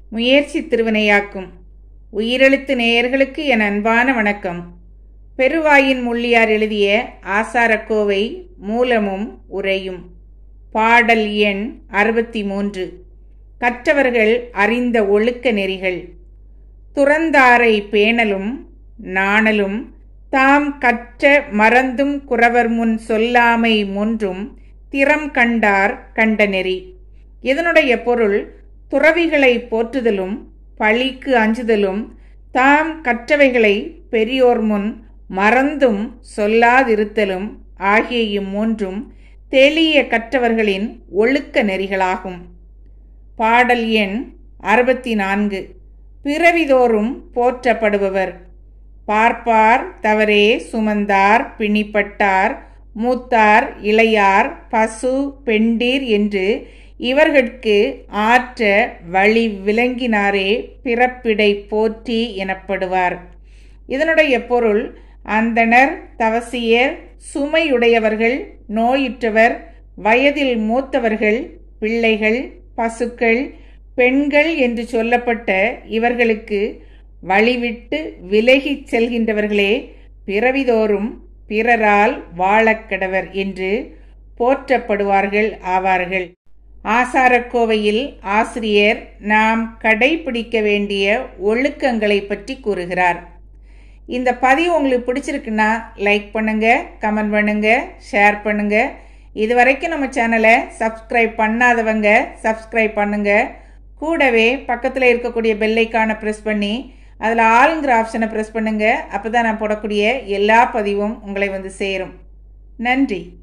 முயற்சி திருவினையாக்கும் உயிரெழுத்து நேயர்களுக்கு என் அன்பான வணக்கம் பெருவாயின் முள்ளியார் எழுதிய ஆசாரக்கோவை மூலமும் உரையும் பாடல் எண் அறுபத்தி மூன்று கற்றவர்கள் அறிந்த ஒழுக்க நெறிகள் துறந்தாரை பேணலும் நாணலும் தாம் கற்ற மறந்தும் குறவர் முன் சொல்லாமை முன்றும் திறம் கண்டார் கண்ட நெறி இதனுடைய பொருள் துறவிகளை போற்றுதலும் பழிக்கு அஞ்சுதலும் தாம் கற்றவைகளை பெரியோர் முன் மறந்தும் சொல்லாதிருத்தலும் ஆகிய இம்மூன்றும் தெளிய கற்றவர்களின் ஒழுக்க நெறிகளாகும் பாடல் எண் அறுபத்தி நான்கு பிறவிதோறும் போற்றப்படுபவர் பார்ப்பார் தவறே சுமந்தார் பிணிப்பட்டார் மூத்தார் இளையார் பசு பெண்டீர் என்று இவர்கட்கு ஆற்ற வழி விளங்கினாரே பிறப்பிடை போற்றி எனப்படுவார் இதனுடைய பொருள் அந்தணர் தவசியர் சுமையுடையவர்கள் நோயுற்றவர் வயதில் மூத்தவர்கள் பிள்ளைகள் பசுக்கள் பெண்கள் என்று சொல்லப்பட்ட இவர்களுக்கு வழிவிட்டு விலகிச் செல்கின்றவர்களே பிறவிதோறும் பிறரால் வாழக்கடவர் என்று போற்றப்படுவார்கள் ஆவார்கள் ஆசாரக்கோவையில் ஆசிரியர் நாம் கடைபிடிக்க வேண்டிய ஒழுக்கங்களை பற்றி கூறுகிறார் இந்த பதிவு உங்களுக்கு பிடிச்சிருக்குன்னா லைக் பண்ணுங்க கமெண்ட் பண்ணுங்க ஷேர் பண்ணுங்க இது வரைக்கும் நம்ம சேனலை சப்ஸ்கிரைப் பண்ணாதவங்க சப்ஸ்கிரைப் பண்ணுங்க கூடவே பக்கத்தில் இருக்கக்கூடிய பெல்லைக்கான ப்ரெஸ் பண்ணி அதில் ஆளுங்கிற ஆப்ஷனை ப்ரெஸ் பண்ணுங்க அப்போ தான் நான் போடக்கூடிய எல்லா பதிவும் உங்களை வந்து சேரும் நன்றி